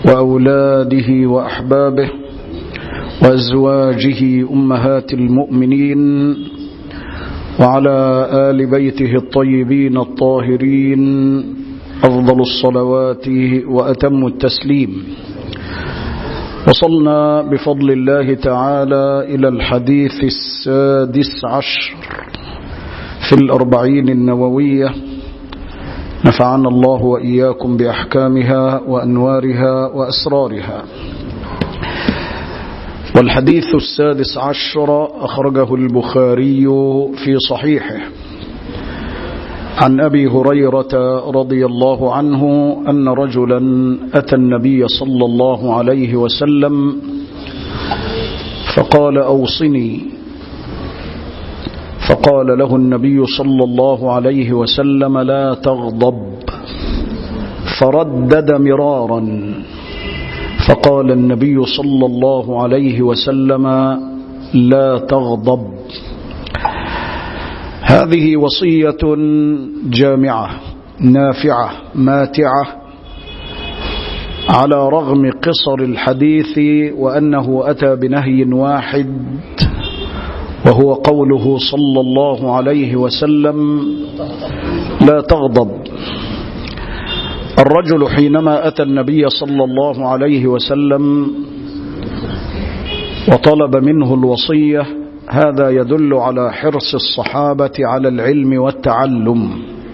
وأولاده وأحبابه وأزواجه أمهات المؤمنين وعلى آل بيته الطيبين الطاهرين أفضل الصلوات وأتم التسليم وصلنا بفضل الله تعالى إلى الحديث السادس عشر في الأربعين النووية نفعنا الله وإياكم بأحكامها وأنوارها وأسرارها والحديث السادس عشر أخرجه البخاري في صحيحه عن أبي هريرة رضي الله عنه أن رجلا أتى النبي صلى الله عليه وسلم فقال أوصني فقال له النبي صلى الله عليه وسلم لا تغضب فردد مرارا فقال النبي صلى الله عليه وسلم لا تغضب هذه وصية جامعة نافعة ماتعة على رغم قصر الحديث وأنه أتى بنهي واحد وهو قوله صلى الله عليه وسلم لا تغضب الرجل حينما أتى النبي صلى الله عليه وسلم وطلب منه الوصية هذا يدل على حرص الصحابة على العلم والتعلم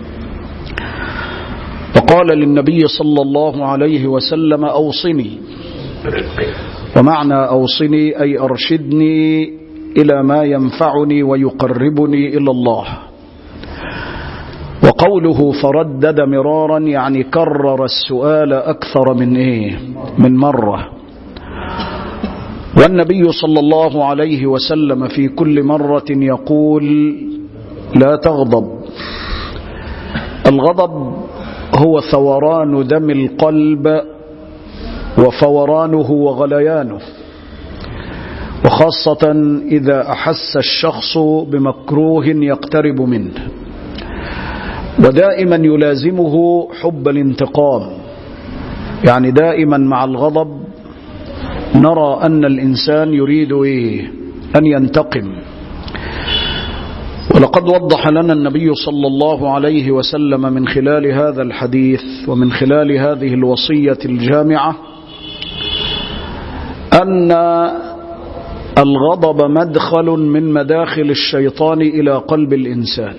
وقال للنبي صلى الله عليه وسلم أوصني ومعنى أوصني أي أرشدني إلى ما ينفعني ويقربني إلى الله وقوله فردد مرارا يعني كرر السؤال أكثر من إيه من مرة والنبي صلى الله عليه وسلم في كل مرة يقول لا تغضب الغضب هو ثوران دم القلب وفورانه وغليانه وخاصة إذا أحس الشخص بمكروه يقترب منه ودائما يلازمه حب الانتقام يعني دائما مع الغضب نرى أن الإنسان يريد إيه أن ينتقم ولقد وضح لنا النبي صلى الله عليه وسلم من خلال هذا الحديث ومن خلال هذه الوصية الجامعة أن الغضب مدخل من مداخل الشيطان إلى قلب الإنسان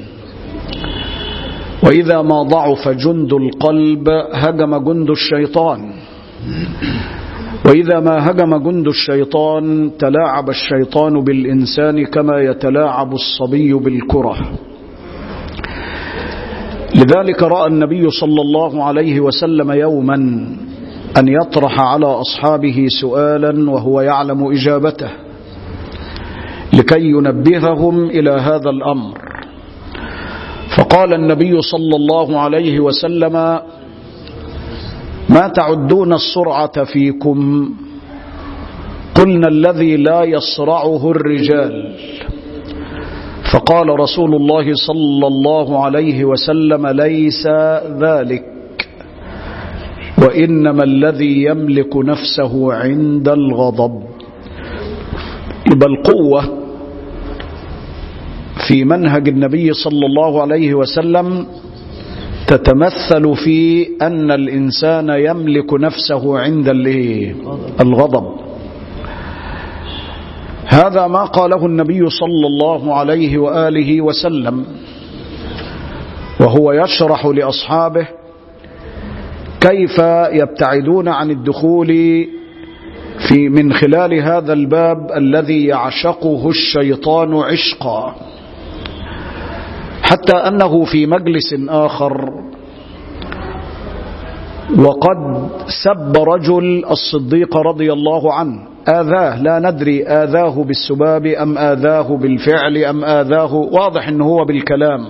وإذا ما ضعف جند القلب هجم جند الشيطان وإذا ما هجم جند الشيطان تلاعب الشيطان بالإنسان كما يتلاعب الصبي بالكرة لذلك رأى النبي صلى الله عليه وسلم يوما أن يطرح على أصحابه سؤالا وهو يعلم إجابته لكي ينبههم إلى هذا الأمر فقال النبي صلى الله عليه وسلم ما تعدون السرعة فيكم قلنا الذي لا يصرعه الرجال فقال رسول الله صلى الله عليه وسلم ليس ذلك وإنما الذي يملك نفسه عند الغضب يبقى القوة في منهج النبي صلى الله عليه وسلم تتمثل في أن الإنسان يملك نفسه عند الغضب هذا ما قاله النبي صلى الله عليه وآله وسلم وهو يشرح لأصحابه كيف يبتعدون عن الدخول في من خلال هذا الباب الذي يعشقه الشيطان عشقا حتى أنه في مجلس آخر وقد سب رجل الصديق رضي الله عنه آذاه لا ندري آذاه بالسباب أم آذاه بالفعل أم آذاه واضح أنه هو بالكلام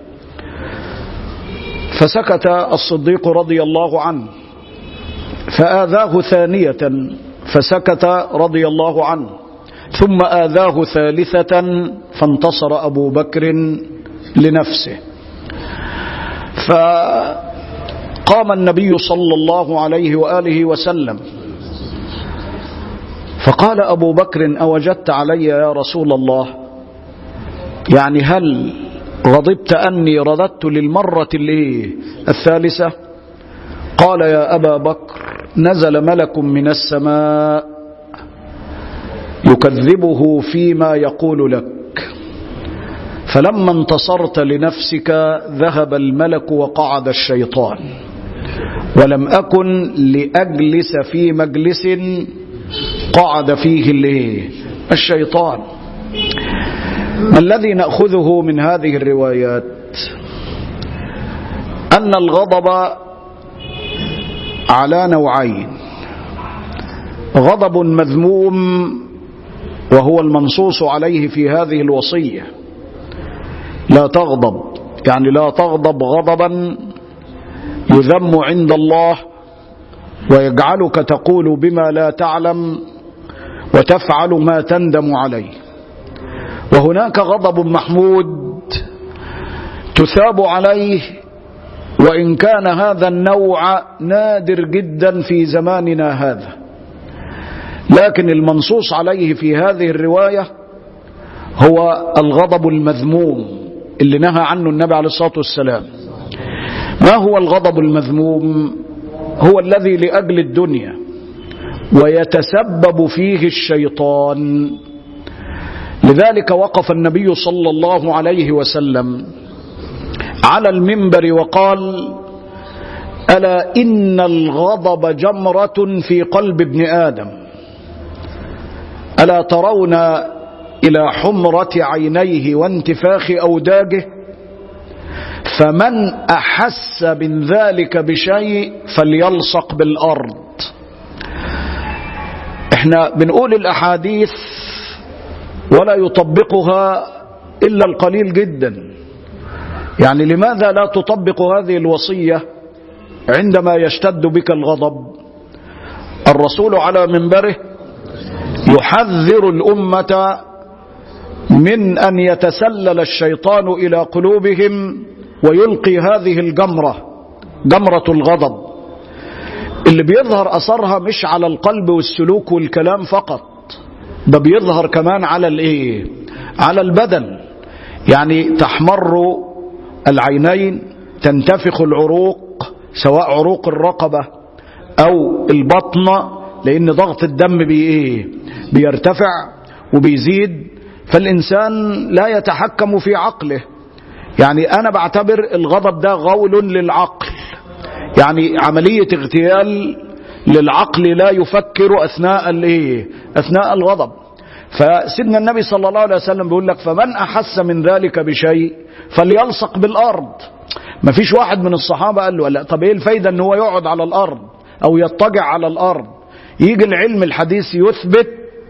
فسكت الصديق رضي الله عنه فآذاه ثانية فسكت رضي الله عنه ثم آذاه ثالثة فانتصر أبو بكر لنفسه قام النبي صلى الله عليه وآله وسلم فقال أبو بكر أوجدت علي يا رسول الله يعني هل غضبت أني رددت للمرة الثالثة قال يا أبا بكر نزل ملك من السماء يكذبه فيما يقول لك فلما انتصرت لنفسك ذهب الملك وقعد الشيطان ولم أكن لأجلس في مجلس قعد فيه الشيطان ما الذي نأخذه من هذه الروايات أن الغضب على نوعين غضب مذموم وهو المنصوص عليه في هذه الوصية لا تغضب يعني لا تغضب غضبا يذم عند الله ويجعلك تقول بما لا تعلم وتفعل ما تندم عليه وهناك غضب محمود تثاب عليه وإن كان هذا النوع نادر جدا في زماننا هذا لكن المنصوص عليه في هذه الرواية هو الغضب المذموم اللي نهى عنه النبي عليه الصلاة والسلام ما هو الغضب المذموم هو الذي لأجل الدنيا ويتسبب فيه الشيطان لذلك وقف النبي صلى الله عليه وسلم على المنبر وقال ألا إن الغضب جمرة في قلب ابن آدم ألا ترون إلى حمرة عينيه وانتفاخ أوداجه فمن أحس من ذلك بشيء فليلصق بالأرض احنا بنقول الأحاديث ولا يطبقها إلا القليل جدا يعني لماذا لا تطبق هذه الوصية عندما يشتد بك الغضب الرسول على منبره يحذر الأمة من أن يتسلل الشيطان إلى قلوبهم ويلقي هذه الجمرة جمرة الغضب اللي بيظهر أثرها مش على القلب والسلوك والكلام فقط ده بيظهر كمان على الايه على البدن يعني تحمر العينين تنتفخ العروق سواء عروق الرقبة او البطن لان ضغط الدم بي ايه بيرتفع وبيزيد فالانسان لا يتحكم في عقله يعني انا بعتبر الغضب ده غول للعقل يعني عملية اغتيال للعقل لا يفكر أثناء الايه أثناء الغضب فسيدنا النبي صلى الله عليه وسلم بيقول لك فمن أحس من ذلك بشيء فليلصق بالأرض ما فيش واحد من الصحابة قال له لا طب ايه الفايدة ان هو يقعد على الأرض أو يضطجع على الأرض يجي العلم الحديث يثبت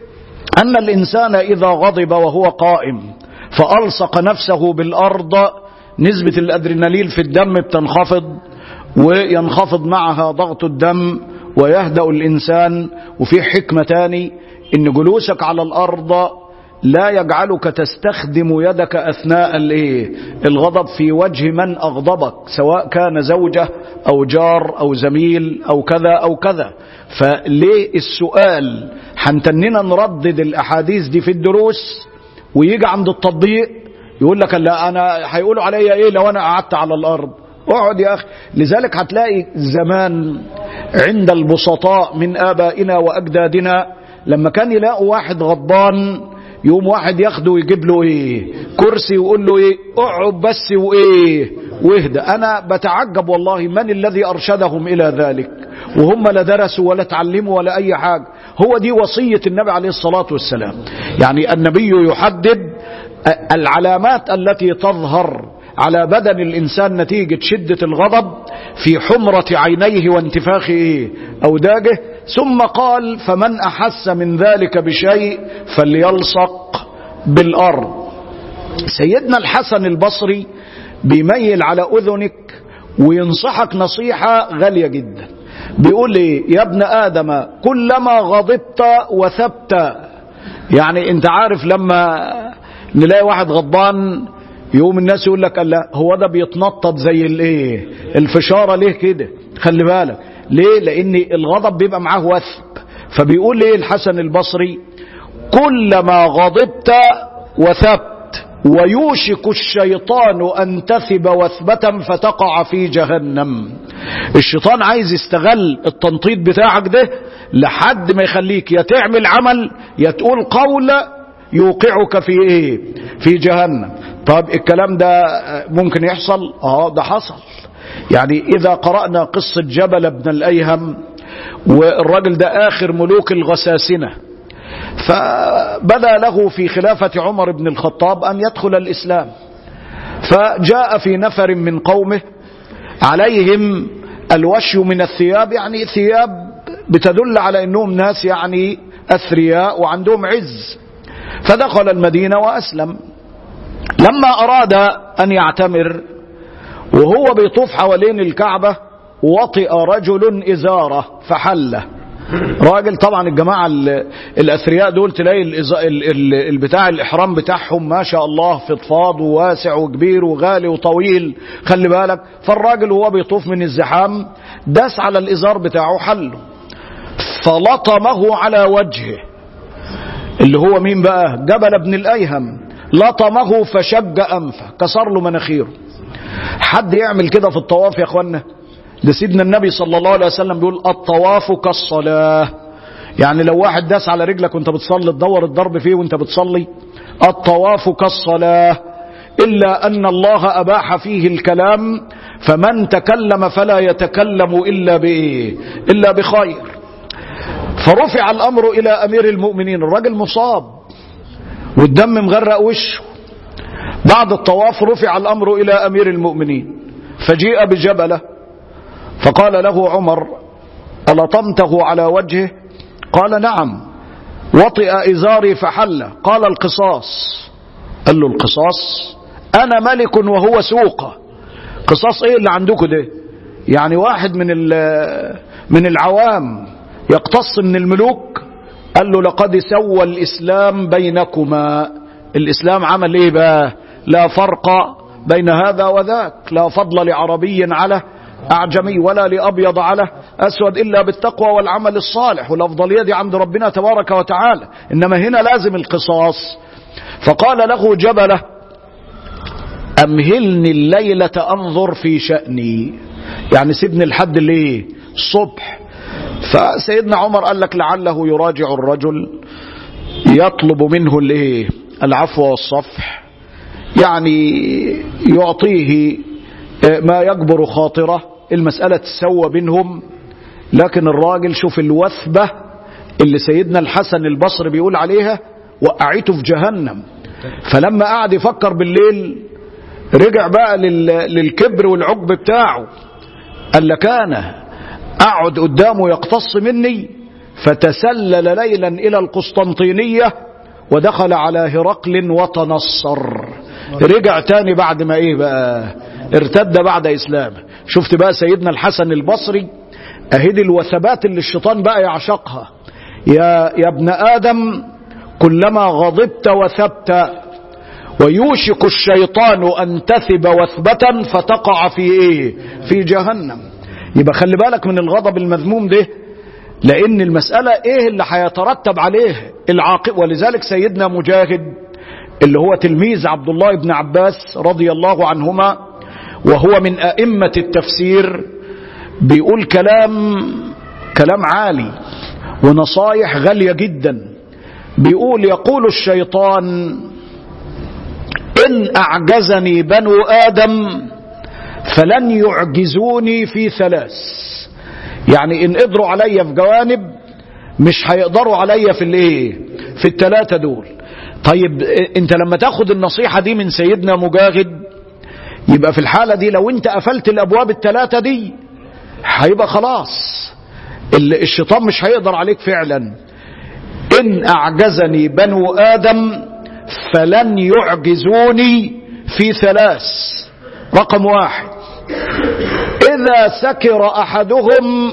أن الإنسان إذا غضب وهو قائم فألصق نفسه بالأرض نسبة الأدرينالين في الدم بتنخفض وينخفض معها ضغط الدم ويهدأ الإنسان وفي حكمة تاني إن جلوسك على الأرض لا يجعلك تستخدم يدك أثناء الغضب في وجه من أغضبك سواء كان زوجة أو جار أو زميل أو كذا أو كذا فليه السؤال حنتننا نردد الأحاديث دي في الدروس ويجي عند التطبيق يقول لك لا أنا هيقولوا عليا إيه لو أنا قعدت على الأرض اقعد يا أخي لذلك هتلاقي زمان عند البسطاء من آبائنا وأجدادنا لما كان يلاقوا واحد غضبان يوم واحد ياخده ويجيب له ايه كرسي ويقول له ايه اقعد بس وايه واهدى انا بتعجب والله من الذي ارشدهم الى ذلك وهم لا درسوا ولا تعلموا ولا اي حاجة هو دي وصية النبي عليه الصلاة والسلام يعني النبي يحدد العلامات التي تظهر على بدن الإنسان نتيجة شدة الغضب في حمرة عينيه وانتفاخ أوداجه ثم قال فمن أحس من ذلك بشيء فليلصق بالأرض سيدنا الحسن البصري بيميل على أذنك وينصحك نصيحة غالية جدا بيقول ايه يا ابن آدم كلما غضبت وثبت يعني انت عارف لما نلاقي واحد غضبان يقوم الناس يقول لك لا هو ده بيتنطط زي الايه الفشاره ليه كده خلي بالك ليه لان الغضب بيبقى معاه وثب فبيقول ايه الحسن البصري كلما غضبت وثبت ويوشك الشيطان ان تثب وثبة فتقع في جهنم الشيطان عايز يستغل التنطيط بتاعك ده لحد ما يخليك يا تعمل عمل يا تقول قول يوقعك في ايه في جهنم طب الكلام ده ممكن يحصل اه ده حصل يعني اذا قرأنا قصة جبل بن الايهم والراجل ده اخر ملوك الغساسنة فبدا له في خلافة عمر بن الخطاب ان يدخل الاسلام فجاء في نفر من قومه عليهم الوشي من الثياب يعني ثياب بتدل على انهم ناس يعني اثرياء وعندهم عز فدخل المدينة واسلم لما اراد ان يعتمر وهو بيطوف حوالين الكعبة وطئ رجل ازاره فحله راجل طبعا الجماعة الاثرياء دول تلاقي البتاع الاحرام بتاعهم ما شاء الله فضفاض وواسع وكبير وغالي وطويل خلي بالك فالراجل وهو بيطوف من الزحام داس على الازار بتاعه حله فلطمه على وجهه اللي هو مين بقى جبل ابن الايهم لطمه فشج انفه كسر له مناخيره حد يعمل كده في الطواف يا اخوانا ده سيدنا النبي صلى الله عليه وسلم بيقول الطواف كالصلاة يعني لو واحد داس على رجلك وانت بتصلي تدور الضرب فيه وانت بتصلي الطواف كالصلاة إلا أن الله أباح فيه الكلام فمن تكلم فلا يتكلم إلا بإيه إلا بخير فرفع الأمر إلى أمير المؤمنين الرجل مصاب والدم مغرق وشه بعد الطواف رفع الأمر إلى أمير المؤمنين فجيء بجبله فقال له عمر ألطمته على وجهه قال نعم وطئ إزاري فحل قال القصاص قال له القصاص أنا ملك وهو سوقة قصاص إيه اللي عندكم ده يعني واحد من من العوام يقتص من الملوك قال له لقد سوى الإسلام بينكما الإسلام عمل إيه بقى لا فرق بين هذا وذاك لا فضل لعربي على أعجمي ولا لأبيض على أسود إلا بالتقوى والعمل الصالح والأفضلية دي عند ربنا تبارك وتعالى إنما هنا لازم القصاص فقال له جبله أمهلني الليلة أنظر في شأني يعني سيبني الحد ليه الصبح فسيدنا عمر قال لك لعله يراجع الرجل يطلب منه الايه العفو والصفح يعني يعطيه ما يجبر خاطره المسألة تسوى بينهم لكن الراجل شوف الوثبة اللي سيدنا الحسن البصري بيقول عليها وقعته في جهنم فلما قعد يفكر بالليل رجع بقى للكبر والعجب بتاعه قال لك انا اقعد قدامه يقتص مني فتسلل ليلا الى القسطنطينية ودخل على هرقل وتنصر رجع تاني بعد ما ايه بقى ارتد بعد اسلامه شفت بقى سيدنا الحسن البصري اهدي الوثبات اللي الشيطان بقى يعشقها يا, يا ابن ادم كلما غضبت وثبت ويوشك الشيطان ان تثب وثبة فتقع في ايه في جهنم يبقى خلي بالك من الغضب المذموم ده لان المسألة ايه اللي هيترتب عليه العاقب ولذلك سيدنا مجاهد اللي هو تلميذ عبد الله بن عباس رضي الله عنهما وهو من أئمة التفسير بيقول كلام كلام عالي ونصايح غالية جدا بيقول يقول الشيطان إن أعجزني بنو آدم فلن يعجزوني في ثلاث يعني إن قدروا عليا في جوانب مش هيقدروا عليا في الايه في الثلاثة دول طيب انت لما تاخد النصيحة دي من سيدنا مجاهد يبقى في الحالة دي لو انت قفلت الابواب الثلاثة دي هيبقى خلاص الشيطان مش هيقدر عليك فعلا ان اعجزني بنو ادم فلن يعجزوني في ثلاث رقم واحد اذا سكر احدهم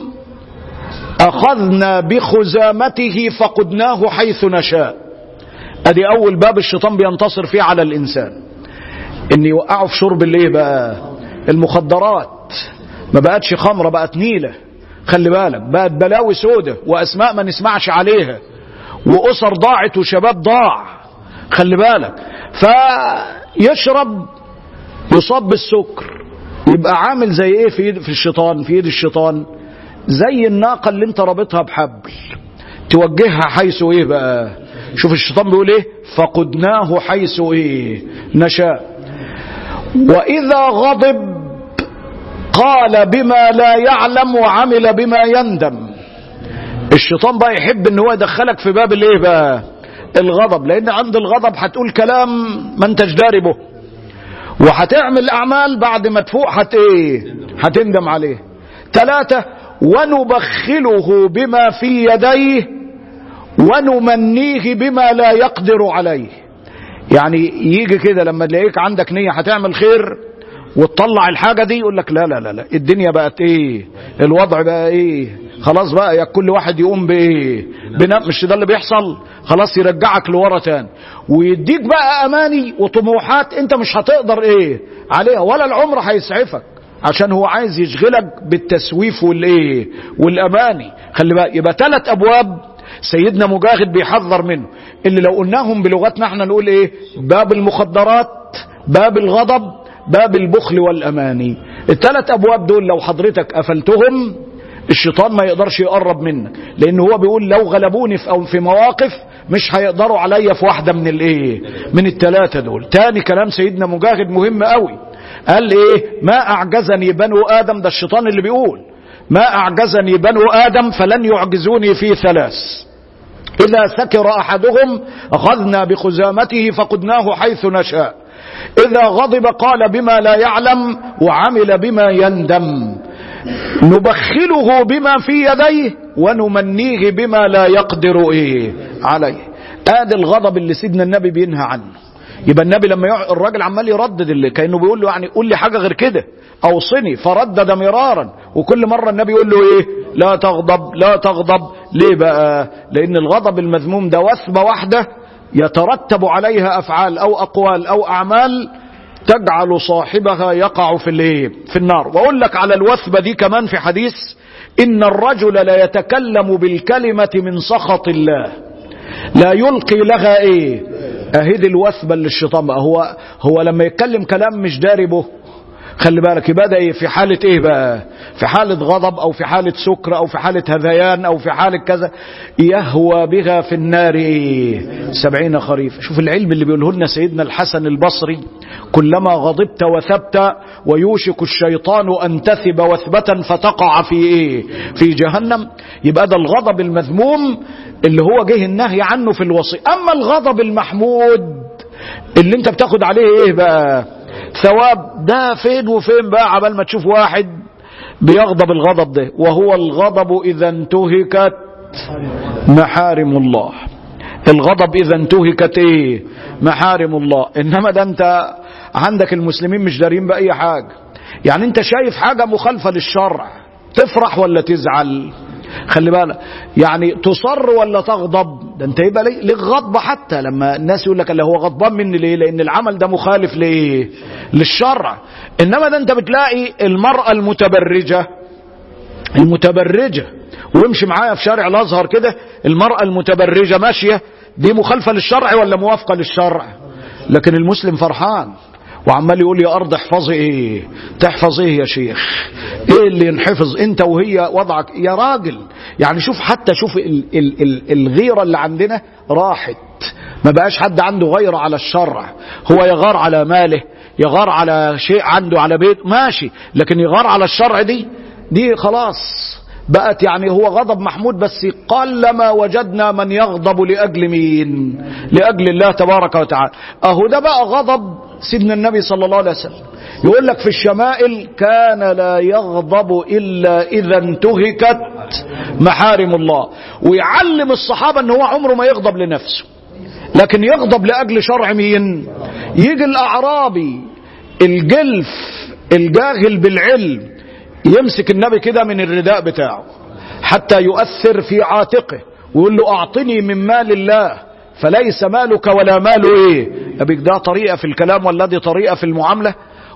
اخذنا بخزامته فقدناه حيث نشاء ادي اول باب الشيطان بينتصر فيه على الانسان ان يوقعه في شرب الايه بقى المخدرات ما بقتش خمرة بقت نيلة خلي بالك بقت بلاوي سودة وأسماء ما نسمعش عليها وأسر ضاعت وشباب ضاع خلي بالك فيشرب يصاب بالسكر يبقى عامل زي ايه في ايد في الشيطان في ايد الشيطان زي الناقة اللي انت رابطها بحبل توجهها حيث ايه بقى شوف الشيطان بيقول ايه فقدناه حيث ايه نشاء واذا غضب قال بما لا يعلم وعمل بما يندم الشيطان بقى يحب ان هو يدخلك في باب الايه بقى الغضب لان عند الغضب هتقول كلام ما انتش داري به وهتعمل اعمال بعد ما تفوق هت ايه هتندم عليه ثلاثة ونبخله بما في يديه ونمنيه بما لا يقدر عليه يعني يجي كده لما تلاقيك عندك نية هتعمل خير وتطلع الحاجة دي يقول لك لا لا لا لا الدنيا بقت ايه الوضع بقى ايه خلاص بقى يا كل واحد يقوم بايه بنا مش ده اللي بيحصل خلاص يرجعك لورا تاني ويديك بقى اماني وطموحات انت مش هتقدر ايه عليها ولا العمر هيسعفك عشان هو عايز يشغلك بالتسويف والايه والاماني خلي بقى يبقى ثلاث ابواب سيدنا مجاهد بيحذر منه اللي لو قلناهم بلغتنا احنا نقول ايه باب المخدرات باب الغضب باب البخل والاماني الثلاث ابواب دول لو حضرتك قفلتهم الشيطان ما يقدرش يقرب منك لان هو بيقول لو غلبوني في او في مواقف مش هيقدروا عليا في واحده من الايه من الثلاثه دول تاني كلام سيدنا مجاهد مهم قوي قال ايه ما اعجزني بنو ادم ده الشيطان اللي بيقول ما اعجزني بنو ادم فلن يعجزوني في ثلاث اذا سكر احدهم اخذنا بخزامته فقدناه حيث نشاء اذا غضب قال بما لا يعلم وعمل بما يندم نبخله بما في يديه ونمنيه بما لا يقدر ايه عليه ادي الغضب اللي سيدنا النبي بينهى عنه يبقى النبي لما يقع الراجل عمال يردد اللي كانه بيقول له يعني قول لي حاجه غير كده اوصني فردد مرارا وكل مره النبي يقول له ايه لا تغضب لا تغضب ليه بقى لان الغضب المذموم ده وثبه واحده يترتب عليها افعال او اقوال او اعمال تجعل صاحبها يقع في الايه في النار واقول لك على الوثبه دي كمان في حديث ان الرجل لا يتكلم بالكلمه من سخط الله لا يلقي لها ايه اهدي الوثبه اللي الشيطان بقى هو هو لما يتكلم كلام مش داري به خلي بالك يبقى ايه في حالة ايه بقى في حالة غضب او في حالة سكر او في حالة هذيان او في حالة كذا يهوى بها في النار ايه سبعين خريف شوف العلم اللي بيقوله لنا سيدنا الحسن البصري كلما غضبت وثبت ويوشك الشيطان ان تثب وثبة فتقع في ايه في جهنم يبقى ده الغضب المذموم اللي هو جه النهي عنه في الوصي اما الغضب المحمود اللي انت بتاخد عليه ايه بقى ثواب ده فين وفين بقى عبال ما تشوف واحد بيغضب الغضب ده وهو الغضب اذا انتهكت محارم الله الغضب اذا انتهكت ايه محارم الله انما ده انت عندك المسلمين مش دارين باي حاجه يعني انت شايف حاجه مخالفه للشرع تفرح ولا تزعل خلي بالك يعني تصر ولا تغضب ده انت يبقى ليك غضبه حتى لما الناس يقول لك اللي هو غضبان مني ليه لان العمل ده مخالف لايه للشرع انما ده انت بتلاقي المراه المتبرجه المتبرجه وامشي معايا في شارع الازهر كده المراه المتبرجه ماشيه دي مخالفه للشرع ولا موافقه للشرع لكن المسلم فرحان وعمال يقول يا ارض احفظي ايه تحفظ ايه يا شيخ ايه اللي ينحفظ انت وهي وضعك يا راجل يعني شوف حتى شوف ال ال ال الغيرة اللي عندنا راحت ما بقاش حد عنده غيرة على الشرع هو يغار على ماله يغار على شيء عنده على بيت ماشي لكن يغار على الشرع دي دي خلاص بقت يعني هو غضب محمود بس قلما وجدنا من يغضب لأجل مين لأجل الله تبارك وتعالى أهو ده بقى غضب سيدنا النبي صلى الله عليه وسلم يقول لك في الشمائل كان لا يغضب إلا إذا انتهكت محارم الله ويعلم الصحابة أنه هو عمره ما يغضب لنفسه لكن يغضب لأجل شرع مين يجي الأعرابي الجلف الجاهل بالعلم يمسك النبي كده من الرداء بتاعه حتى يؤثر في عاتقه ويقول له أعطني من مال الله فليس مالك ولا مال ايه ابيك ده طريقة في الكلام ولا دي طريقة في المعاملة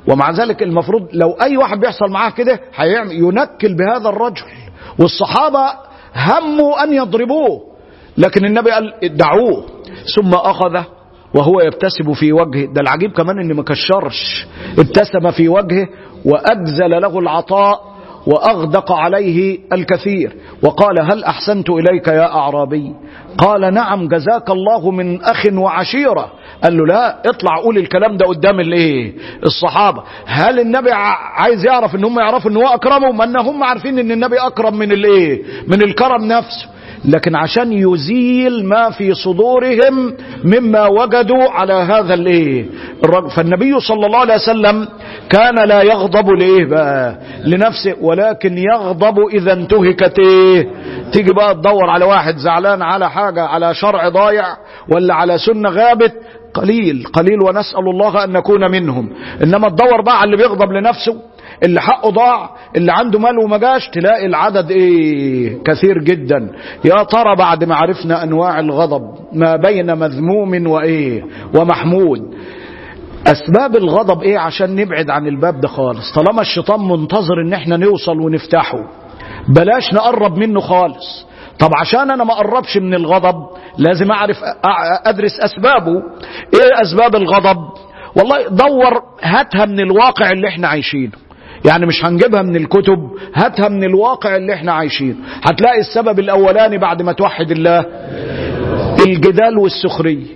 ومع ذلك المفروض لو أي واحد بيحصل معاه كده هيعمل ينكل بهذا الرجل والصحابة هموا أن يضربوه لكن النبي قال دعوه ثم أخذه وهو يبتسم في وجهه ده العجيب كمان ان ما كشرش ابتسم في وجهه وأجزل له العطاء وأغدق عليه الكثير وقال هل أحسنت إليك يا أعرابي قال نعم جزاك الله من أخ وعشيرة قال له لا اطلع قول الكلام ده قدام الايه الصحابة هل النبي عايز يعرف ان هم يعرفوا ان هو اكرمهم ان هم عارفين ان النبي اكرم من الايه من الكرم نفسه لكن عشان يزيل ما في صدورهم مما وجدوا على هذا الايه الرجل فالنبي صلى الله عليه وسلم كان لا يغضب لايه بقى لنفسه ولكن يغضب اذا انتهكت ايه تيجي بقى تدور على واحد زعلان على حاجة على شرع ضايع ولا على سنة غابت قليل قليل ونسأل الله أن نكون منهم إنما تدور بقى على اللي بيغضب لنفسه اللي حقه ضاع اللي عنده مال وما جاش تلاقي العدد ايه كثير جدا يا ترى بعد ما عرفنا انواع الغضب ما بين مذموم وايه ومحمود اسباب الغضب ايه عشان نبعد عن الباب ده خالص طالما الشيطان منتظر ان احنا نوصل ونفتحه بلاش نقرب منه خالص طب عشان انا ما اقربش من الغضب لازم اعرف ادرس اسبابه ايه اسباب الغضب والله دور هاتها من الواقع اللي احنا عايشينه يعني مش هنجيبها من الكتب هاتها من الواقع اللي احنا عايشينه هتلاقي السبب الاولاني بعد ما توحد الله الجدال والسخرية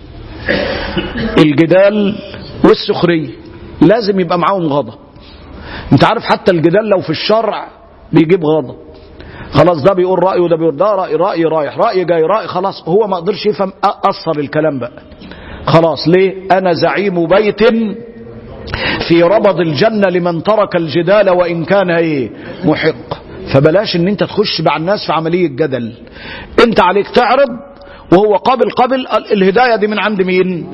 الجدال والسخرية لازم يبقى معاهم غضب انت عارف حتى الجدال لو في الشرع بيجيب غضب خلاص ده بيقول رأيه وده بيقول ده رأي رأي رايح رأي جاي رأي خلاص هو ما قدرش يفهم أثر الكلام بقى خلاص ليه أنا زعيم بيت في ربض الجنة لمن ترك الجدال وإن كان ايه محق فبلاش ان انت تخش مع الناس في عملية جدل انت عليك تعرض وهو قابل قابل الهداية دي من عند مين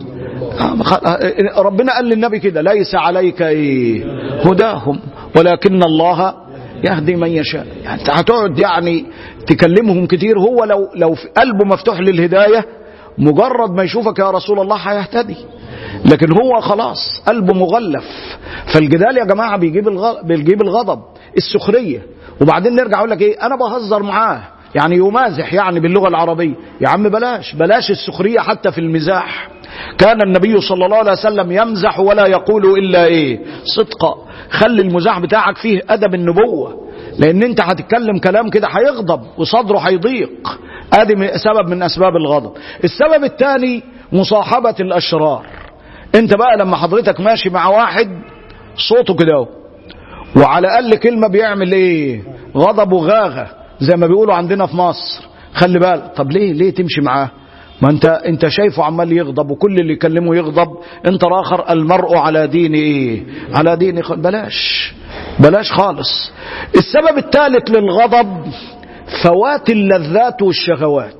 ربنا قال للنبي كده ليس عليك ايه هداهم ولكن الله يهدي من يشاء يعني انت هتقعد يعني تكلمهم كتير هو لو لو في قلبه مفتوح للهدايه مجرد ما يشوفك يا رسول الله هيهتدي لكن هو خلاص قلبه مغلف فالجدال يا جماعه بيجيب الغضب بيجيب الغضب السخريه وبعدين نرجع اقول لك ايه انا بهزر معاه يعني يمازح يعني باللغه العربيه يا عم بلاش بلاش السخريه حتى في المزاح كان النبي صلى الله عليه وسلم يمزح ولا يقول الا ايه صدقا خلي المزاح بتاعك فيه ادب النبوه لان انت هتتكلم كلام كده هيغضب وصدره هيضيق ادي سبب من اسباب الغضب السبب الثاني مصاحبه الاشرار انت بقى لما حضرتك ماشي مع واحد صوته كده وعلى اقل كلمه بيعمل ايه غضبه غاغه زي ما بيقولوا عندنا في مصر خلي بالك طب ليه ليه تمشي معاه ما انت انت شايفه عمال يغضب وكل اللي يكلمه يغضب انت الاخر المرء على دين ايه على دين بلاش بلاش خالص السبب الثالث للغضب فوات اللذات والشهوات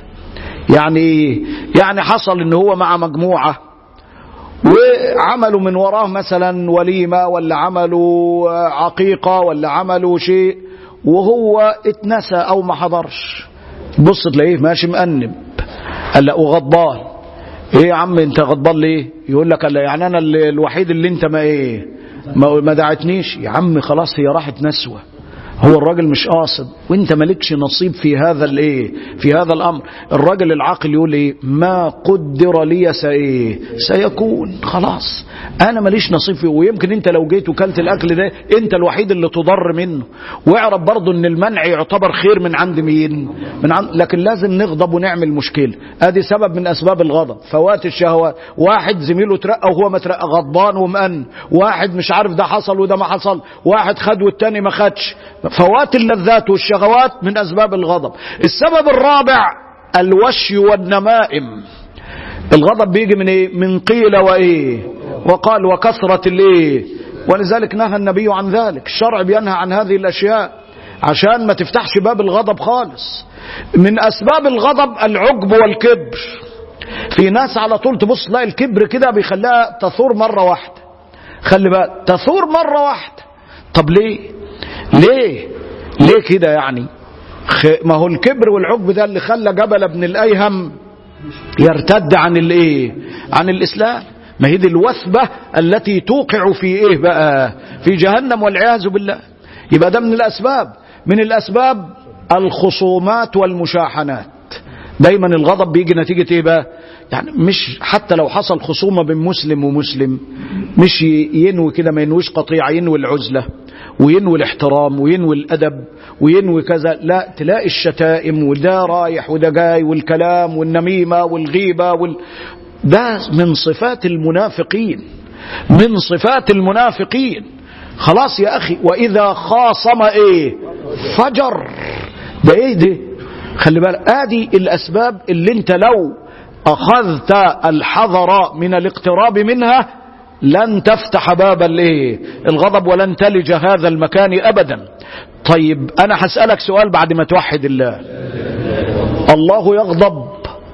يعني يعني حصل ان هو مع مجموعه وعملوا من وراه مثلا وليمه ولا عملوا عقيقه ولا عملوا شيء وهو اتنسى او ما حضرش بص تلاقيه ماشي مأنب قال لا وغضبان ايه يا عم انت غضبان ليه يقول لك قال يعني انا الوحيد اللي انت ما ايه ما, ما دعتنيش يا عم خلاص هي راحت نسوه هو الراجل مش قاصد وانت مالكش نصيب في هذا الايه في هذا الامر الراجل العاقل يقول ايه ما قدر لي سايه سيكون خلاص انا ماليش نصيب فيه ويمكن انت لو جيت وكلت الاكل ده انت الوحيد اللي تضر منه واعرف برضه ان المنع يعتبر خير من عند مين من عند لكن لازم نغضب ونعمل مشكله ادي سبب من اسباب الغضب فوات الشهوات واحد زميله ترقى وهو ما ترقى غضبان ومأن واحد مش عارف ده حصل وده ما حصل واحد خد والتاني ما خدش فوات اللذات والشهوات من أسباب الغضب السبب الرابع الوشي والنمائم الغضب بيجي من ايه من قيل وايه وقال وكثرة الايه ولذلك نهى النبي عن ذلك الشرع بينهى عن هذه الاشياء عشان ما تفتحش باب الغضب خالص من اسباب الغضب العجب والكبر في ناس على طول تبص تلاقي الكبر كده بيخليها تثور مرة واحدة خلي بالك تثور مرة واحدة طب ليه ليه ليه كده يعني ما هو الكبر والعجب ده اللي خلى جبل ابن الايهم يرتد عن الايه عن الاسلام ما هي دي الوثبة التي توقع في ايه بقى في جهنم والعياذ بالله يبقى ده من الاسباب من الاسباب الخصومات والمشاحنات دايما الغضب بيجي نتيجة ايه بقى يعني مش حتى لو حصل خصومة بين مسلم ومسلم مش ينوي كده ما ينويش قطيعة ينوي العزلة وينوي الاحترام وينوي الأدب وينوي كذا لا تلاقي الشتائم وده رايح وده جاي والكلام والنميمة والغيبة وال... ده من صفات المنافقين من صفات المنافقين خلاص يا أخي وإذا خاصم إيه فجر ده إيه ده خلي بالك ادي الاسباب اللي انت لو اخذت الحذر من الاقتراب منها لن تفتح باب الايه الغضب ولن تلج هذا المكان ابدا طيب انا هسالك سؤال بعد ما توحد الله الله يغضب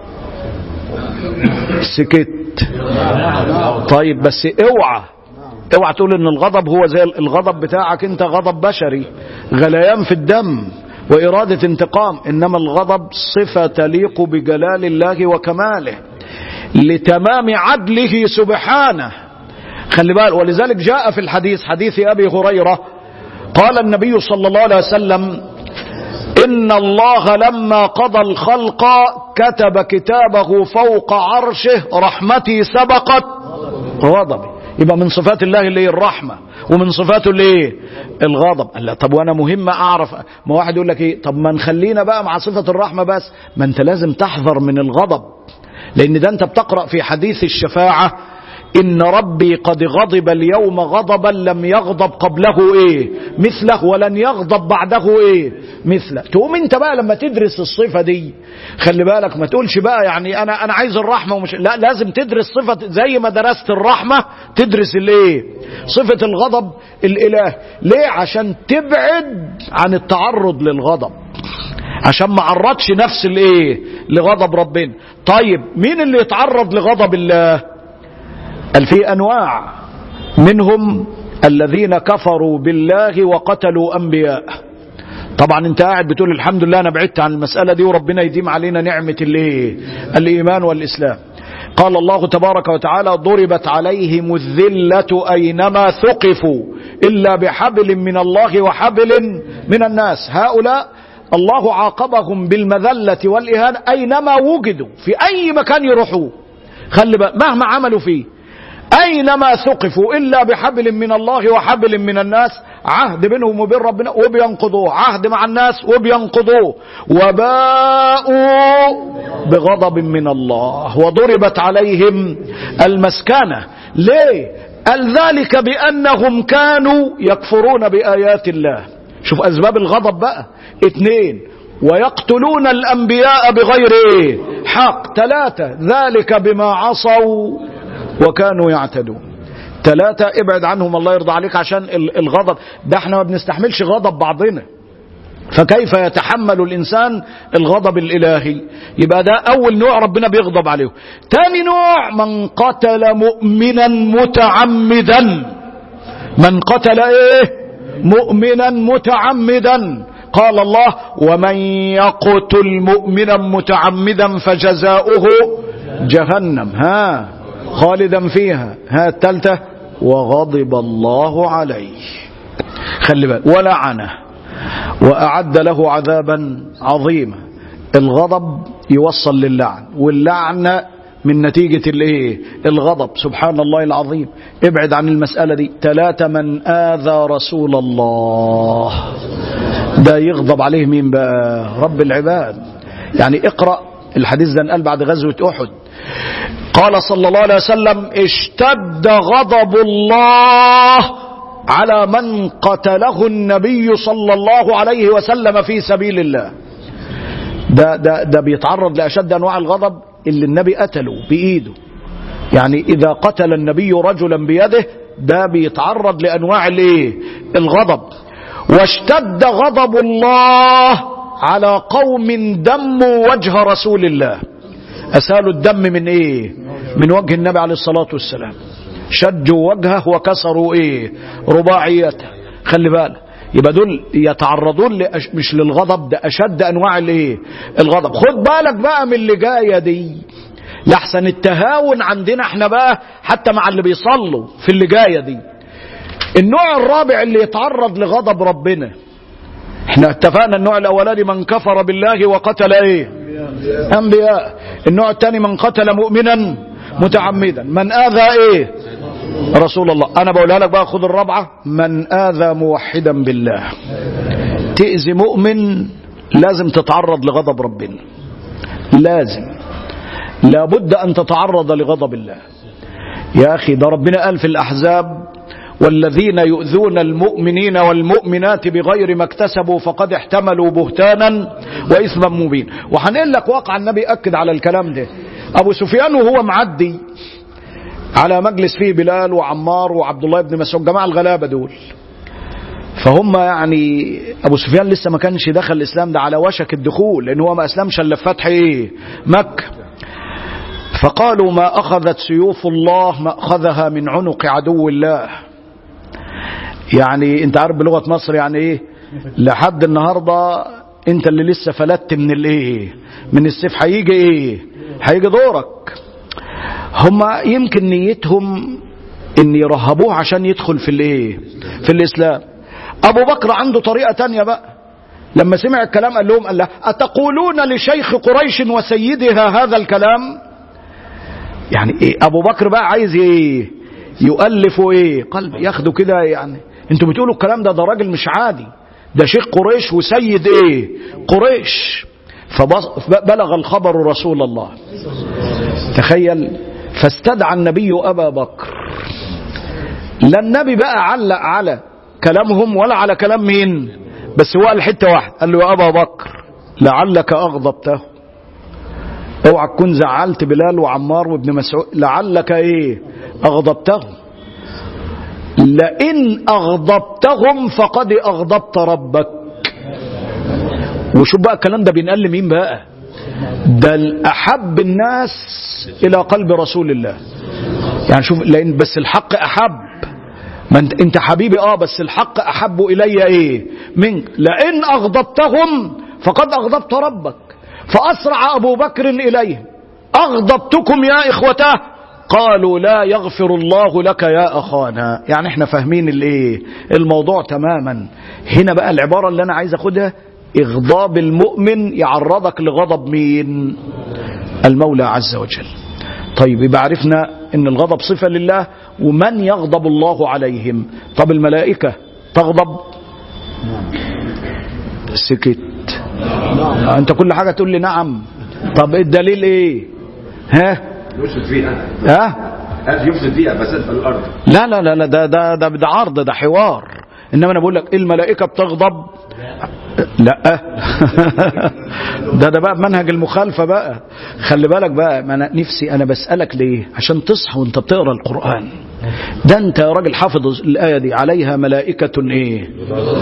سكت طيب بس اوعى اوعى تقول ان الغضب هو زي الغضب بتاعك انت غضب بشري غليان في الدم وإرادة انتقام إنما الغضب صفة تليق بجلال الله وكماله لتمام عدله سبحانه خلي بالك ولذلك جاء في الحديث حديث أبي هريرة قال النبي صلى الله عليه وسلم إن الله لما قضى الخلق كتب كتابه فوق عرشه رحمتي سبقت غضبي يبقى من صفات الله اللي هي الرحمه ومن صفاته الايه الغضب قال لا طب وانا مهم اعرف ما واحد يقول لك ايه طب ما نخلينا بقى مع صفه الرحمه بس ما انت لازم تحذر من الغضب لان ده انت بتقرا في حديث الشفاعه إن ربي قد غضب اليوم غضبا لم يغضب قبله إيه مثله ولن يغضب بعده إيه مثله تقوم أنت بقى لما تدرس الصفة دي خلي بالك ما تقولش بقى يعني أنا أنا عايز الرحمة ومش لا لازم تدرس صفة زي ما درست الرحمة تدرس الإيه صفة الغضب الإله ليه عشان تبعد عن التعرض للغضب عشان ما عرضش نفس الايه لغضب ربنا طيب مين اللي يتعرض لغضب الله قال في انواع منهم الذين كفروا بالله وقتلوا انبياء طبعا انت قاعد بتقول الحمد لله انا بعدت عن المساله دي وربنا يديم علينا نعمه الايه الايمان والاسلام قال الله تبارك وتعالى ضربت عليهم الذله اينما ثقفوا الا بحبل من الله وحبل من الناس هؤلاء الله عاقبهم بالمذله والاهانه اينما وجدوا في اي مكان يروحوا خلي بقى مهما عملوا فيه أينما ثقفوا إلا بحبل من الله وحبل من الناس عهد بينهم وبين ربنا وبينقضوه عهد مع الناس وبينقضوه وباءوا بغضب من الله وضربت عليهم المسكنة ليه قال ذلك بأنهم كانوا يكفرون بآيات الله شوف أسباب الغضب بقى اثنين ويقتلون الأنبياء بغير حق ثلاثة ذلك بما عصوا وكانوا يعتدون ثلاثة ابعد عنهم الله يرضى عليك عشان الغضب ده احنا ما بنستحملش غضب بعضنا فكيف يتحمل الإنسان الغضب الإلهي يبقى ده أول نوع ربنا بيغضب عليه تاني نوع من قتل مؤمنا متعمدا من قتل ايه مؤمنا متعمدا قال الله ومن يقتل مؤمنا متعمدا فجزاؤه جهنم ها خالدا فيها ها التالتة وغضب الله عليه خلي بالك ولعنه وأعد له عذابا عظيما الغضب يوصل للعن واللعنة من نتيجة الايه الغضب سبحان الله العظيم ابعد عن المسألة دي ثلاثة من آذى رسول الله ده يغضب عليه مين بقى رب العباد يعني اقرأ الحديث ده قال بعد غزوة أحد قال صلى الله عليه وسلم اشتد غضب الله على من قتله النبي صلى الله عليه وسلم في سبيل الله ده, ده, ده بيتعرض لأشد أنواع الغضب اللي النبي قتله بإيده يعني إذا قتل النبي رجلا بيده ده بيتعرض لأنواع الايه الغضب واشتد غضب الله على قوم دموا وجه رسول الله أسالوا الدم من إيه من وجه النبي عليه الصلاة والسلام شجوا وجهه وكسروا إيه رباعيته خلي بالك يبقى دول يتعرضون لأش... مش للغضب ده أشد أنواع الإيه الغضب خد بالك بقى من اللي جاية دي لحسن التهاون عندنا احنا بقى حتى مع اللي بيصلوا في اللي جاية دي النوع الرابع اللي يتعرض لغضب ربنا احنا اتفقنا النوع الاولاني من كفر بالله وقتل ايه انبياء النوع الثاني من قتل مؤمنا متعمدا من اذى ايه رسول الله انا بقولها لك بقى خد الرابعه من اذى موحدا بالله تاذي مؤمن لازم تتعرض لغضب ربنا لازم لابد ان تتعرض لغضب الله يا اخي ده ربنا قال في الاحزاب والذين يؤذون المؤمنين والمؤمنات بغير ما اكتسبوا فقد احتملوا بهتانا واثما مبين وهنقول لك واقع النبي اكد على الكلام ده ابو سفيان وهو معدي على مجلس فيه بلال وعمار وعبد الله بن مسعود جماعه الغلابه دول فهم يعني ابو سفيان لسه ما كانش دخل الاسلام ده على وشك الدخول لان هو ما اسلمش الا في فتح ايه مكه فقالوا ما اخذت سيوف الله ما اخذها من عنق عدو الله يعني انت عارف بلغه مصر يعني ايه لحد النهارده انت اللي لسه فلتت من الايه من السيف هيجي ايه هيجي دورك هما يمكن نيتهم ان يرهبوه عشان يدخل في الايه في الاسلام ابو بكر عنده طريقه تانية بقى لما سمع الكلام قال لهم قال له اتقولون لشيخ قريش وسيدها هذا الكلام يعني إيه ابو بكر بقى عايز ايه يؤلف ايه قلب ياخده كده يعني انتوا بتقولوا الكلام ده ده راجل مش عادي ده شيخ قريش وسيد ايه قريش فبلغ الخبر رسول الله تخيل فاستدعى النبي ابا بكر لا النبي بقى علق على كلامهم ولا على كلام مين بس هو قال حته واحد قال له يا ابا بكر لعلك اغضبته اوعى تكون زعلت بلال وعمار وابن مسعود لعلك ايه اغضبته لئن اغضبتهم فقد اغضبت ربك وشوف بقى الكلام ده بينقل لمين بقى ده الاحب الناس الى قلب رسول الله يعني شوف لان بس الحق احب ما انت, انت حبيبي اه بس الحق احب الي ايه منك لئن اغضبتهم فقد اغضبت ربك فاسرع ابو بكر اليهم اغضبتكم يا اخوته قالوا لا يغفر الله لك يا اخانا يعني احنا فاهمين الايه الموضوع تماما هنا بقى العباره اللي انا عايز اخدها اغضاب المؤمن يعرضك لغضب مين المولى عز وجل طيب يبقى عرفنا ان الغضب صفه لله ومن يغضب الله عليهم طب الملائكه تغضب سكت انت كل حاجه تقول لي نعم طب الدليل ايه ها يفسد فيها ها هذا يفسد فيها فساد في الارض لا لا لا لا ده ده ده, ده عرض ده حوار انما انا بقول لك الملائكه بتغضب لا ده ده بقى منهج المخالفه بقى خلي بالك بقى ما انا نفسي انا بسالك ليه عشان تصحى وانت بتقرا القران ده انت يا راجل حافظ الايه دي عليها ملائكه ايه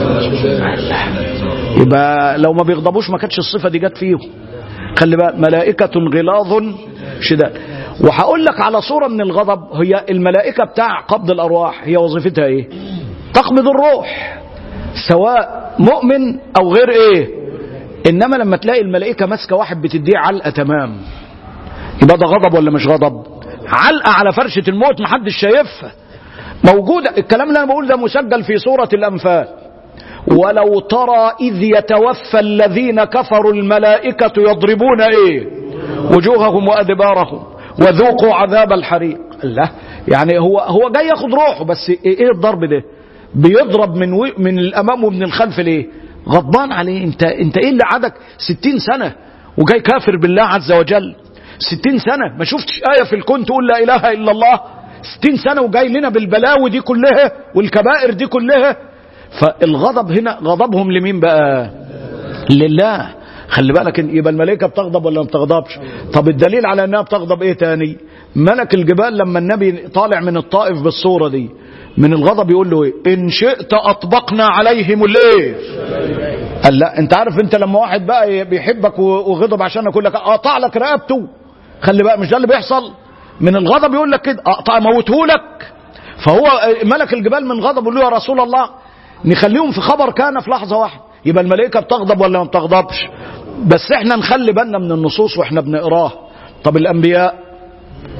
يبقى لو ما بيغضبوش ما كانتش الصفه دي جت فيهم خلي بالك ملائكه غلاظ شداد وهقول لك على صوره من الغضب هي الملائكه بتاع قبض الارواح هي وظيفتها ايه تقبض الروح سواء مؤمن او غير ايه انما لما تلاقي الملائكه ماسكه واحد بتديه علقه تمام يبقى ده غضب ولا مش غضب علقه على فرشه الموت محدش شايفها موجوده الكلام اللي انا بقول ده مسجل في سوره الانفال ولو ترى اذ يتوفى الذين كفروا الملائكه يضربون ايه وجوههم وادبارهم وذوقوا عذاب الحريق الله يعني هو هو جاي ياخد روحه بس ايه الضرب ده بيضرب من و... من الامام ومن الخلف ليه غضبان عليه انت انت ايه اللي عادك ستين سنه وجاي كافر بالله عز وجل ستين سنه ما شفتش ايه في الكون تقول لا اله الا الله ستين سنه وجاي لنا بالبلاوي دي كلها والكبائر دي كلها فالغضب هنا غضبهم لمين بقى لله خلي بالك يبقى الملائكه بتغضب ولا ما بتغضبش طب الدليل على انها بتغضب ايه تاني ملك الجبال لما النبي طالع من الطائف بالصوره دي من الغضب يقول له ايه ان شئت اطبقنا عليهم الايه قال لا انت عارف انت لما واحد بقى بيحبك وغضب عشان يقول لك اقطع لك رقبته خلي بقى مش ده اللي بيحصل من الغضب يقول لك كده اقطع موته لك فهو ملك الجبال من غضب يقول له يا رسول الله نخليهم في خبر كان في لحظه واحده يبقى الملائكه بتغضب ولا ما بتغضبش بس احنا نخلي بالنا من النصوص واحنا بنقراها طب الانبياء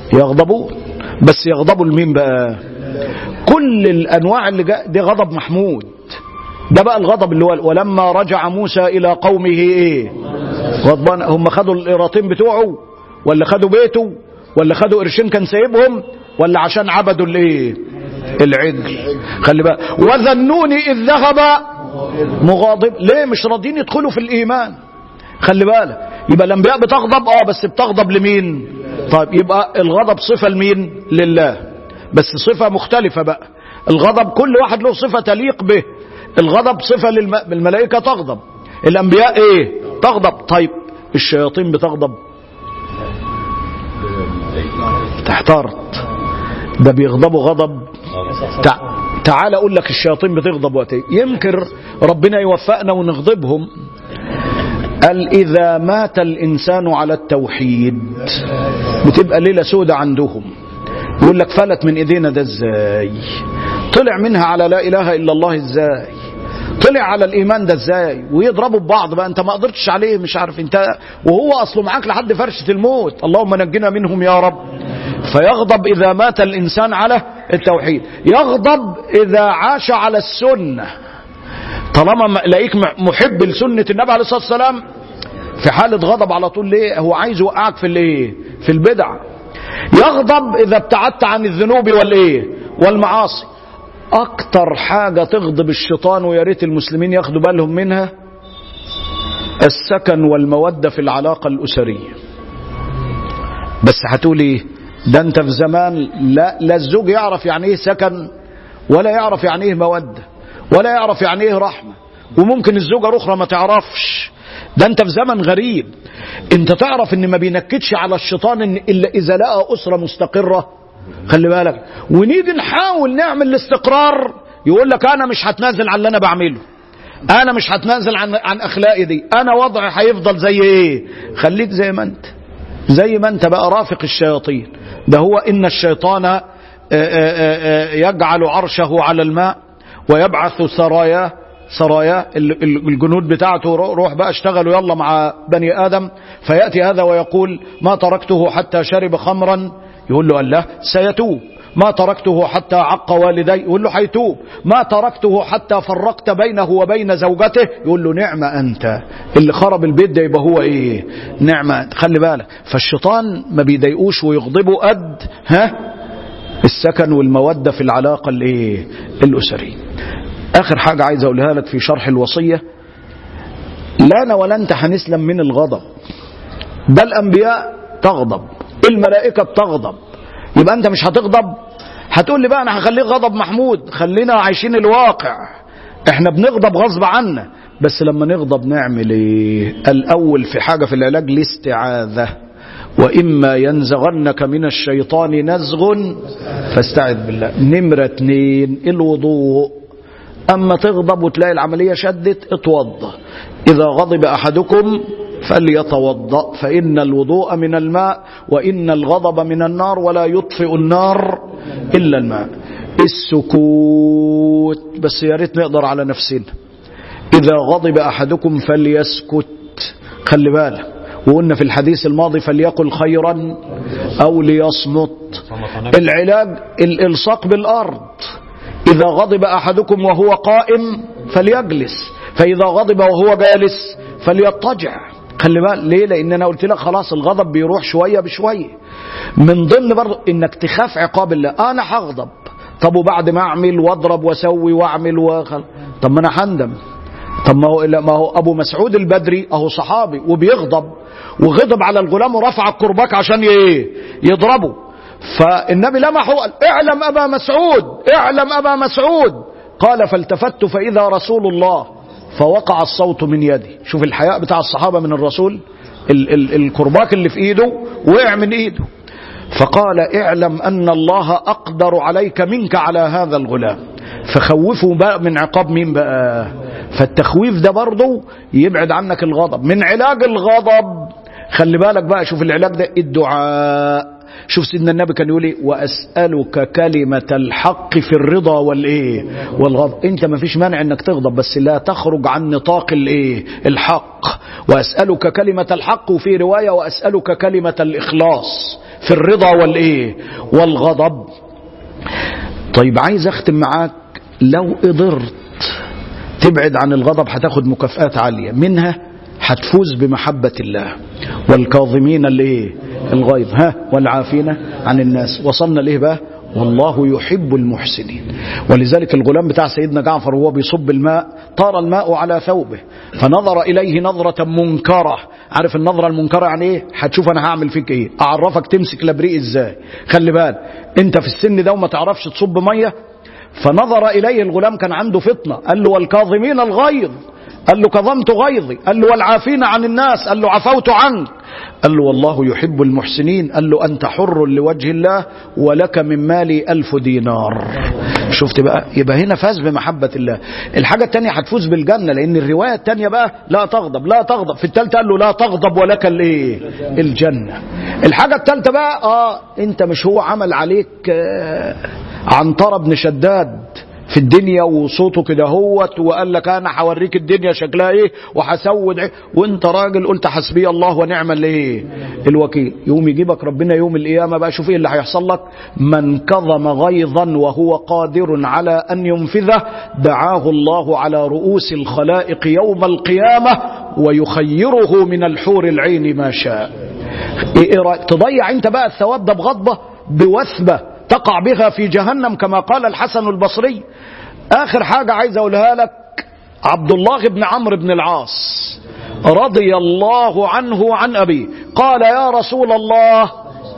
يغضبون بس يغضبوا لمين بقى كل الانواع اللي جاء دي غضب محمود ده بقى الغضب اللي هو ولما رجع موسى الى قومه ايه غضبان هم خدوا القراطين بتوعه ولا خدوا بيته ولا خدوا قرشين كان سايبهم ولا عشان عبدوا الايه العجل خلي بقى وذنوني اذ ذهب مغاضب ليه مش راضيين يدخلوا في الايمان خلي بالك يبقى الانبياء بتغضب اه بس بتغضب لمين طيب يبقى الغضب صفه لمين لله بس صفه مختلفه بقى الغضب كل واحد له صفه تليق به الغضب صفه للملائكه تغضب الانبياء ايه تغضب طيب الشياطين بتغضب تحتارت ده بيغضبوا غضب تع... تعال اقول لك الشياطين بتغضب وقت ايه يمكن ربنا يوفقنا ونغضبهم قال اذا مات الانسان على التوحيد بتبقى ليله سودة عندهم يقول لك فلت من ايدينا ده ازاي طلع منها على لا اله الا الله ازاي طلع على الايمان ده ازاي ويضربوا ببعض بقى انت ما قدرتش عليه مش عارف انت وهو اصله معاك لحد فرشه الموت اللهم نجنا منهم يا رب فيغضب اذا مات الانسان على التوحيد يغضب اذا عاش على السنه طالما لاقيك محب لسنه النبي عليه الصلاه والسلام في حاله غضب على طول ليه هو عايز يوقعك في الايه في البدع يغضب اذا ابتعدت عن الذنوب والايه والمعاصي اكتر حاجة تغضب الشيطان ويا ريت المسلمين ياخدوا بالهم منها السكن والمودة في العلاقة الأسرية بس هتقول ايه ده انت في زمان لا, لا الزوج يعرف يعني ايه سكن ولا يعرف يعني ايه مودة ولا يعرف يعني ايه رحمة وممكن الزوجة الأخرى ما تعرفش ده انت في زمن غريب انت تعرف ان ما بينكدش على الشيطان إن الا اذا لقى اسره مستقره خلي بالك ونيجي نحاول نعمل الاستقرار يقول لك انا مش هتنازل عن اللي انا بعمله انا مش هتنازل عن عن اخلاقي دي انا وضعي هيفضل زي ايه خليك زي ما انت زي ما انت بقى رافق الشياطين ده هو ان الشيطان يجعل عرشه على الماء ويبعث سراياه سرايا الجنود بتاعته روح بقى اشتغلوا يلا مع بني آدم فيأتي هذا ويقول ما تركته حتى شرب خمرا يقول له الله سيتوب ما تركته حتى عق والدي يقول له حيتوب ما تركته حتى فرقت بينه وبين زوجته يقول له نعمة أنت اللي خرب البيت ده يبقى هو إيه نعمة خلي بالك فالشيطان ما بيضايقوش ويغضبه قد ها السكن والمودة في العلاقة الايه الأسرية آخر حاجة عايز أقولها لك في شرح الوصية لا أنا ولا أنت هنسلم من الغضب ده الأنبياء تغضب الملائكة بتغضب يبقى أنت مش هتغضب هتقول لي بقى أنا هخليك غضب محمود خلينا عايشين الواقع احنا بنغضب غصب عنا بس لما نغضب نعمل ايه الأول في حاجة في العلاج الاستعاذة وإما ينزغنك من الشيطان نزغ فاستعذ بالله نمرة اتنين الوضوء أما تغضب وتلاقي العملية شدت اتوضى إذا غضب أحدكم فليتوضأ فإن الوضوء من الماء وإن الغضب من النار ولا يطفئ النار إلا الماء السكوت بس يا ريت نقدر على نفسنا إذا غضب أحدكم فليسكت خلي بالك وقلنا في الحديث الماضي فليقل خيرا أو ليصمت العلاج الإلصاق بالأرض إذا غضب أحدكم وهو قائم فليجلس فإذا غضب وهو جالس فليضطجع خلي بالك ليه لأن أنا قلت لك خلاص الغضب بيروح شوية بشوية من ضمن برضه إنك تخاف عقاب الله أنا هغضب طب وبعد ما أعمل وأضرب وأسوي وأعمل وخل... طب ما أنا هندم طب ما هو ما هو ابو مسعود البدري اهو صحابي وبيغضب وغضب على الغلام ورفع الكرباك عشان ايه يضربه فالنبي لمحه قال اعلم ابا مسعود اعلم ابا مسعود قال فالتفت فاذا رسول الله فوقع الصوت من يدي شوف الحياء بتاع الصحابه من الرسول ال ال الكرباك اللي في ايده وقع من ايده فقال اعلم ان الله اقدر عليك منك على هذا الغلام فخوفوا بقى من عقاب مين بقى فالتخويف ده برضه يبعد عنك الغضب من علاج الغضب خلي بالك بقى شوف العلاج ده الدعاء شوف سيدنا النبي كان يقول ايه واسالك كلمه الحق في الرضا والايه والغضب انت ما فيش مانع انك تغضب بس لا تخرج عن نطاق الايه الحق واسالك كلمه الحق وفي روايه واسالك كلمه الاخلاص في الرضا والايه والغضب طيب عايز اختم معاك لو قدرت تبعد عن الغضب هتاخد مكافآت عالية منها هتفوز بمحبة الله والكاظمين الايه الغيظ ها والعافين عن الناس وصلنا ليه بقى والله يحب المحسنين ولذلك الغلام بتاع سيدنا جعفر وهو بيصب الماء طار الماء على ثوبه فنظر إليه نظرة منكرة عارف النظرة المنكرة يعني ايه هتشوف انا هعمل فيك ايه اعرفك تمسك لبريق ازاي خلي بال انت في السن ده وما تعرفش تصب ميه فنظر إليه الغلام كان عنده فطنة قال له والكاظمين الغيظ قال له كظمت غيظي قال له والعافين عن الناس قال له عفوت عنك قال له والله يحب المحسنين قال له أنت حر لوجه الله ولك من مالي ألف دينار شفت بقى يبقى هنا فاز بمحبة الله الحاجة التانية هتفوز بالجنة لأن الرواية التانية بقى لا تغضب لا تغضب في التالتة قال له لا تغضب ولك الايه الجنة الحاجة التالتة بقى اه انت مش هو عمل عليك آه عنترة بن شداد في الدنيا وصوته كده هوت وقال لك انا هوريك الدنيا شكلها ايه وهسود ايه وانت راجل قلت حسبي الله ونعم الايه الوكيل يوم يجيبك ربنا يوم القيامه بقى شوف ايه اللي هيحصل لك من كظم غيظا وهو قادر على ان ينفذه دعاه الله على رؤوس الخلائق يوم القيامه ويخيره من الحور العين ما شاء إيه رأيك؟ تضيع انت بقى الثواب ده بغضبه بوثبه تقع بها في جهنم كما قال الحسن البصري آخر حاجة عايز أقولها لك عبد الله بن عمرو بن العاص رضي الله عنه عن أبيه قال يا رسول الله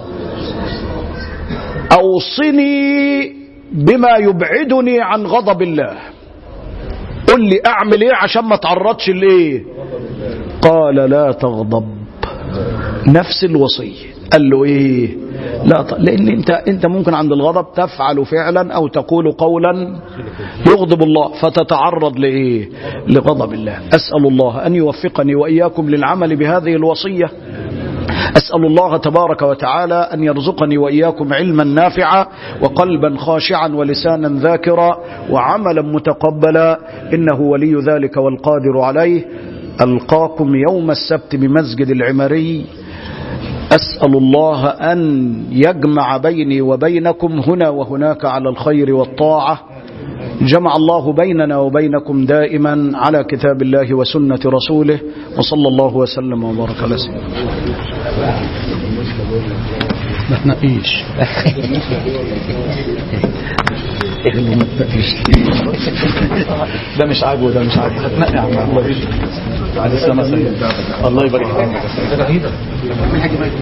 أوصني بما يبعدني عن غضب الله قل لي أعمل إيه عشان ما تعرضش لإيه قال لا تغضب نفس الوصية قال له إيه لا ط... لان انت انت ممكن عند الغضب تفعل فعلا او تقول قولا يغضب الله فتتعرض لايه لغضب الله اسال الله ان يوفقني واياكم للعمل بهذه الوصيه أسأل الله تبارك وتعالى أن يرزقني وإياكم علما نافعا وقلبا خاشعا ولسانا ذاكرا وعملا متقبلا إنه ولي ذلك والقادر عليه ألقاكم يوم السبت بمسجد العمري أسأل الله أن يجمع بيني وبينكم هنا وهناك على الخير والطاعة جمع الله بيننا وبينكم دائما على كتاب الله وسنة رسوله وصلى الله وسلم وبارك على سيدنا ما تنقيش ده مش عاجبه وده مش عاجبه هتنقي يا عم الله يبارك بعد السنه سيد الله يبارك فيك